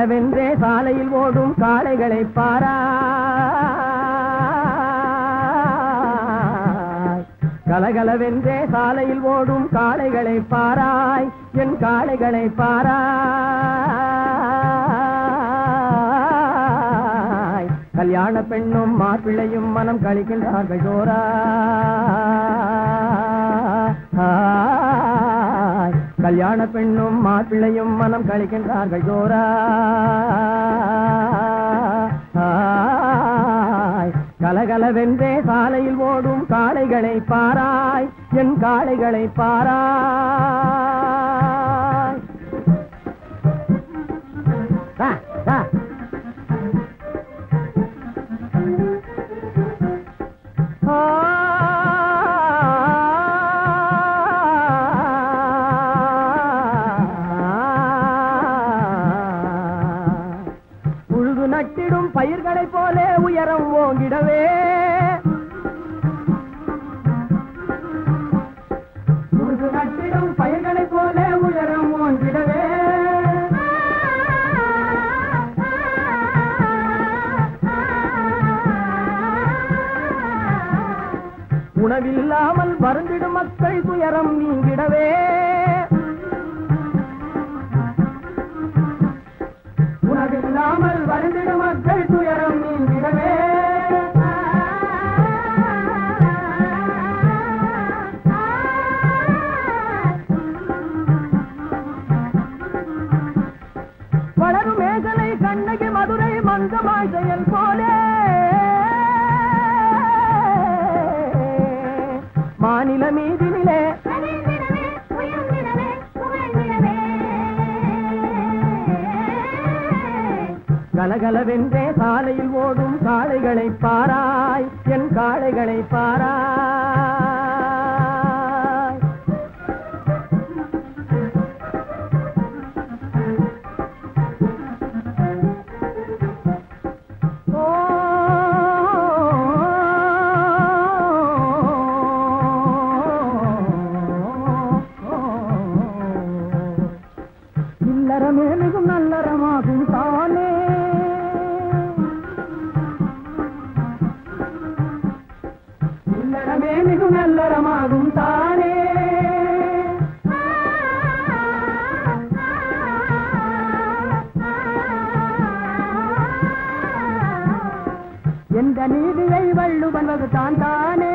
கலகலவென்றே சாலையில் ஓடும் காளைகளை பாராய் கலகலவென்றே சாலையில் ஓடும் காளைகளை பாராய் என் காளைகளை பாராய் கல்யாண பெண்ணும் மாப்பிள்ளையும் மனம் கழிக்கின்றார்கள் ஜோராய் கல்யாண பெண்ணும் மாப்பிள்ளையும் மனம் கழிக்கின்றார்கள் ஜோராய் கலகலவென்றே சாலையில் ஓடும் காளைகளை பாராய் என் காளைகளை பாராய் ஆ, ஆ. உழுது நட்டிடும் பயிர்களைப் போலே உயரம் ஓங்கிடவே உழுது நட்டிடும் பயிர்களைப் போலே உயரம் ஓங்கிடவே உணவில்லாமல் வருந்திடும் மக்கள் துயரம் நீங்கிடவே உணவில்லாமல் வருந்திடும் மக்கள் துயரம் நீங்கிடவே வளரும் மேகலை கண்ணகி மதுரை மந்தமாய் செயல் போலே மாநில மீதினிலே கவிழ்ந்திடவே, உயர்ந்திடவே, புகழ்ந்திடவே. கலகலவென்றே சாலையில் ஓடும் காளைகளை பாராய் என் காளைகளை பாராய் ஓ, இல்லறமே மிகும் நல்லறமாகும் தானே இல்லறமே மிகும் நல்லறமாகும் தானே எந்த நீதியை வள்ளுவன் வகுத்தான் தானே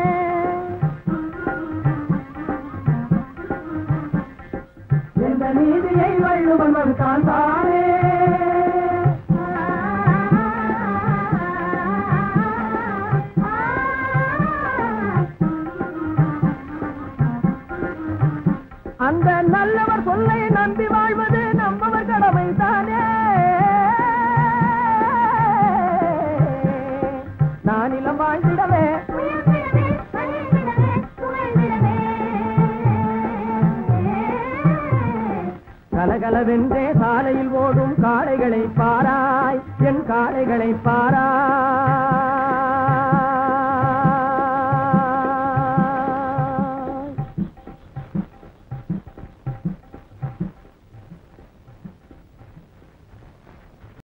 எந்த நீதியை வள்ளுவன் வகுத்தான் தானே அந்த நல்லவர் சொல்லை நம்பி வாழ்வது நம்பவர் கடமை தானே நான் இளம் வாழ்ந்திடவே உயர்ந்திடவே, பணிந்திடவே, புகழ்ந்திடவே. கலகலவென்றே சாலையில் ஓடும் காளைகளை பாராய் என் காளைகளை பாராய்